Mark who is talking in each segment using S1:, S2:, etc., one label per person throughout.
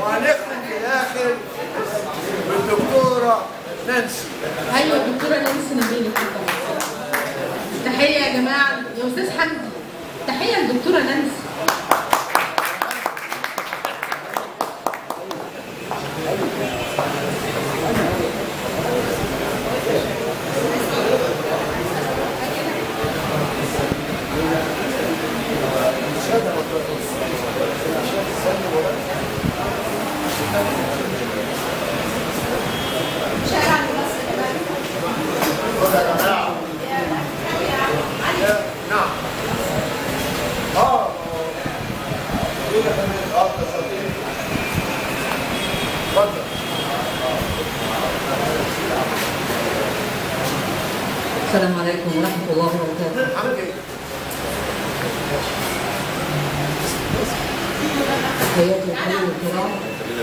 S1: وهنختم في الاخر بالدكتوره نانسي
S2: ايوه الدكتوره نانسي نبيل تحيه يا جماعه يا استاذ حمدي تحيه للدكتوره نانسي
S1: نعم اه ايه يا فندم اه تستطيع اتفضل
S3: السلام عليكم ورحمة الله وبركاته
S1: عامل ايه؟
S3: حياتي الحلوة الكرام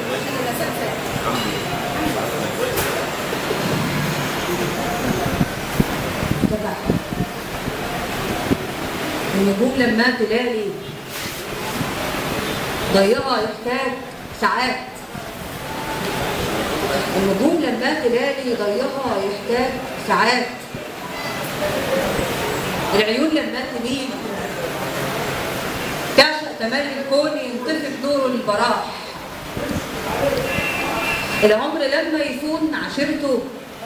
S3: فتح النجوم لما تلاقي ضيقة يحتاج ساعات النجوم لما تلاقي ضيقة يحتاج ساعات العيون لما تميل تعشق تملي الكون ينطفئ نور البراح العمر لما يكون عشرته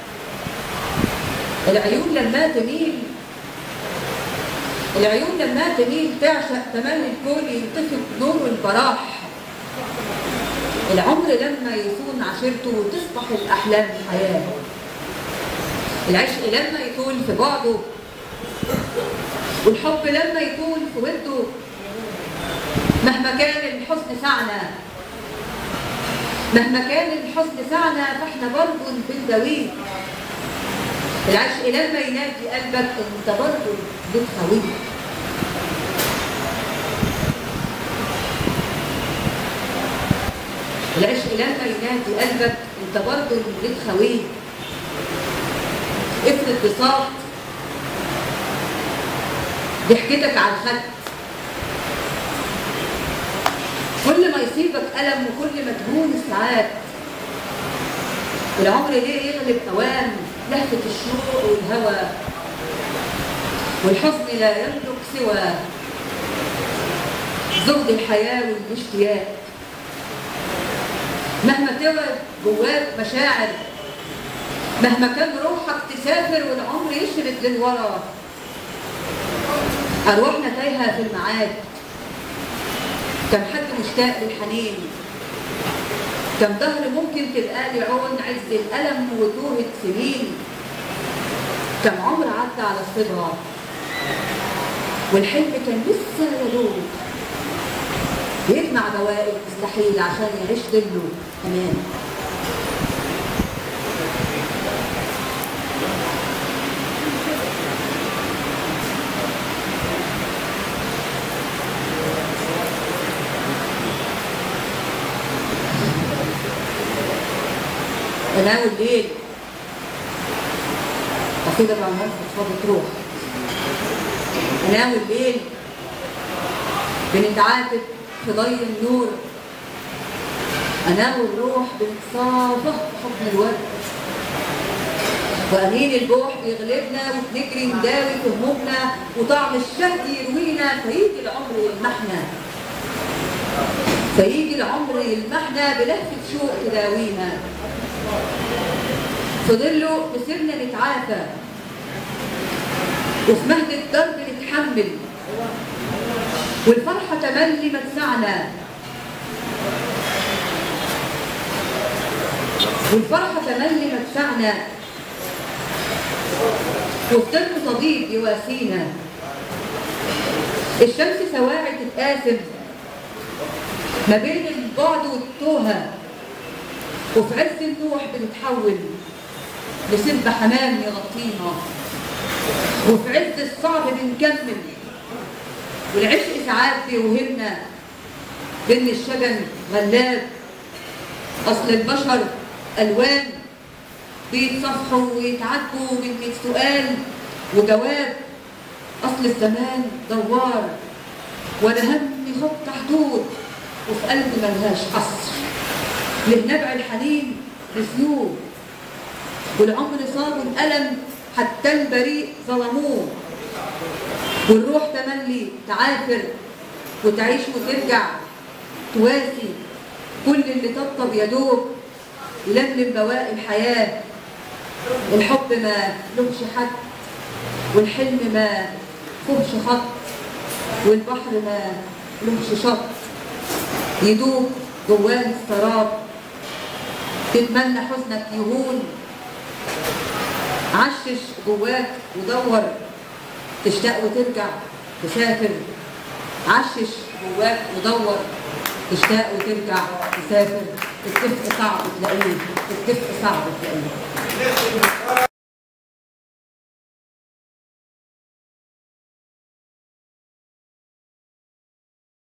S3: العيون لما تميل العيون لما تميل تعشق تملي الكون ينطفئ نور البراح العمر لما يكون عشرته تصبح الأحلام حياة العشق لما يكون في بعده والحب لما يكون في وده مهما كان الحزن سعنا مهما كان الحزن سعنا فاحنا برضه بنداويه العشق لما ينادي قلبك انت برضه بتخاويه العشق لما ينادي قلبك انت برضه بتخاويه افرض بساط ضحكتك على الخد كل ما يصيبك ألم وكل ما تهون الساعات العمر ليه يغلب أوام لهفة الشوق والهوى والحزن لا يملك سوى زهد الحياة والاشتياق مهما توى جواك مشاعر مهما كان روحك تسافر والعمر يشرد للورا أرواحنا تايهة في المعاد كم حد مشتاق للحنين كم ظهر ممكن تلقى لي عون عز الألم وتوهة سنين كم عمر عدى على الصبا والحلم كان لسه يدوب يجمع بواقي مستحيل عشان يعيش ظله أمان انام الليل قصيدة مع الناس بتفضل تروح انام الليل بنتعاتب في ضي النور انام الروح بنتصافح حضن الورد وأنين الجوع بيغلبنا وبنجري نداوي في همومنا وطعم الشهد يروينا فيجي العمر يلمحنا فيجي العمر يلمحنا بلهفة شوق تداوينا في ظله مسيرنا نتعافى وفي مهد الدرب نتحمل والفرحة تملي مدفعنا والفرحة تملي مدفعنا والظل صديق يواسينا الشمس سواعي تتقاسم ما بين البعد والتوهة وفي عز النوح بنتحول لسب حمام يغطينا وفي عز الصعب بنكمل والعشق ساعات بيوهمنا بين الشجن غلاب اصل البشر الوان بيتصفحوا ويتعاتبوا من من سؤال وجواب اصل الزمان دوار ولا هم خط حدود وفي قلب ملهاش حصر لنبع الحنين بسيوف والعمر صاب الألم حتى البريء ظلموه والروح تملي تعافر وتعيش وترجع تواسي كل اللي طبطب يدوب يلملم بواقي الحياة الحب ما لهش حد والحلم ما فيهش خط والبحر ما لهش شط يدوب جواه السراب تتمنى حزنك يهون عشش جواك ودور تشتاق وترجع تسافر عشش جواك ودور تشتاق وترجع تسافر الدفء صعب تلاقيه الدفء صعب تلاقيه